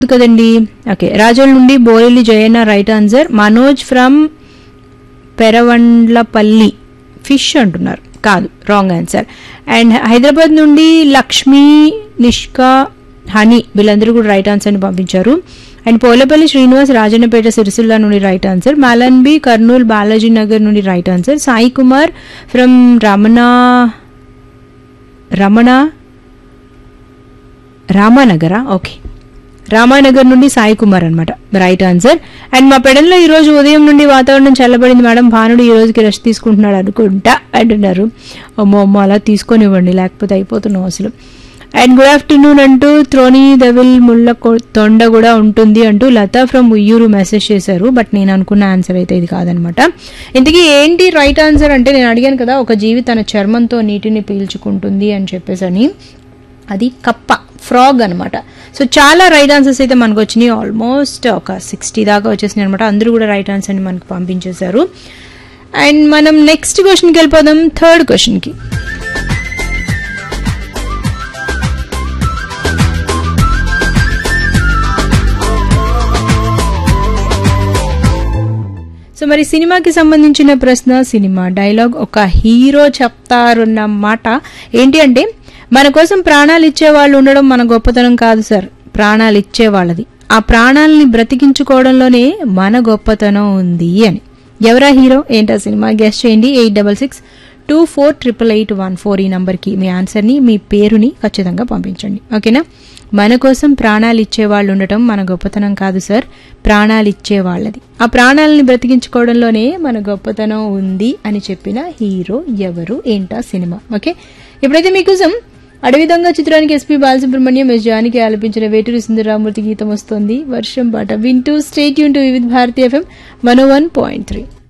కదండి ఓకే రాజోల్ నుండి Borelli Jayanna right answer Manoj from Peravandlapalli fish అంటున్నారు కాదు రాంగ్ ఆన్సర్ అండ్ హైదరాబాద్ నుండి లక్ష్మీ నిష్కా హనీ వీళ్ళందరూ కూడా రైట్ ఆన్సర్ని పంపించారు అండ్ పోలపల్లి శ్రీనివాస్ రాజన్నపేట సిరిసిల్ల నుండి రైట్ ఆన్సర్ మాలన్బి కర్నూలు బాలాజీ నగర్ నుండి right answer Sai Kumar from Ramana Ramana Ramanagara okay Ramanagar నుండి సాయి కుమార్ అనమాట రైట్ ఆన్సర్ అండ్ మా పెడల్లో ఈ రోజు ఉదయం నుండి వాతావరణం చల్లబడింది మేడం భానుడు ఈ రోజుకి రెస్ట్ తీసుకుంటున్నాడు అనుకుంటా అంటున్నారు అమ్మో అమ్మో అలా తీసుకొనివ్వండి లేకపోతే అయిపోతున్నాం అసలు అండ్ గుడ్ ఆఫ్టర్నూన్ అంటూ త్రోని దవిల్ ముళ్ళ కొ- తొండ కూడా ఉంటుంది అంటూ లతా ఫ్రమ్ ఉయ్యూరు మెసేజ్ చేశారు బట్ నేను అనుకున్న ఆన్సర్ అయితే ఇది కాదనమాట ఇంతకీ ఏంటి రైట్ ఆన్సర్ అంటే నేను అడిగాను కదా ఒక జీవి తన చర్మంతో నీటిని పీల్చుకుంటుంది అని చెప్పేసి అని అది కప్ప ఫ్రాగ్ అనమాట సో చాలా రైట్ ఆన్సర్స్ అయితే మనకు వచ్చినాయి ఆల్మోస్ట్ ఒక సిక్స్టీ దాకా వచ్చేసినాయి అనమాట అందరూ కూడా రైట్ ఆన్సర్ని మనకు పంపించేశారు అండ్ మనం నెక్స్ట్ క్వశ్చన్కి వెళ్ళిపోదాం థర్డ్ క్వశ్చన్కి సో మరి సినిమాకి సంబంధించిన ప్రశ్న సినిమా డైలాగ్ ఒక హీరో చెప్తారున్నమాట ఏంటి అంటే మన కోసం ప్రాణాలు ఇచ్చే వాళ్ళు ఉండడం మన గొప్పతనం కాదు సార్ ప్రాణాలు ఇచ్చే వాళ్ళది ఆ ప్రాణాలని బ్రతికించుకోవడంలోనే మన గొప్పతనం ఉంది అని ఎవరా హీరో ఏంటా సినిమా గెస్ట్ చేయండి eight double six two four triple eight one four ఈ నంబర్కి మీ ఆన్సర్ని మీ పేరుని ఖచ్చితంగా పంపించండి ఓకేనా మన కోసం ప్రాణాలు ఇచ్చే వాళ్ళు ఉండటం మన గొప్పతనం కాదు సార్ ప్రాణాలు ఇచ్చే వాళ్ళది ఆ ప్రాణాలని బ్రతికించుకోవడంలోనే మన గొప్పతనం ఉంది అని చెప్పిన హీరో ఎవరు ఏంటా సినిమా ఓకే ఇప్పుడైతే మీకోసం అడవి దొంగ చిత్రానికి ఎస్పీ బాలసుబ్రహ్మణ్యం ఎస్ జానికి ఆలపించిన వేటూరి సుందరరామూర్తి గీతం వస్తోంది వర్షం పాట వింటూ స్టేట్ యూన్ to Vividh Bharati FM one one point three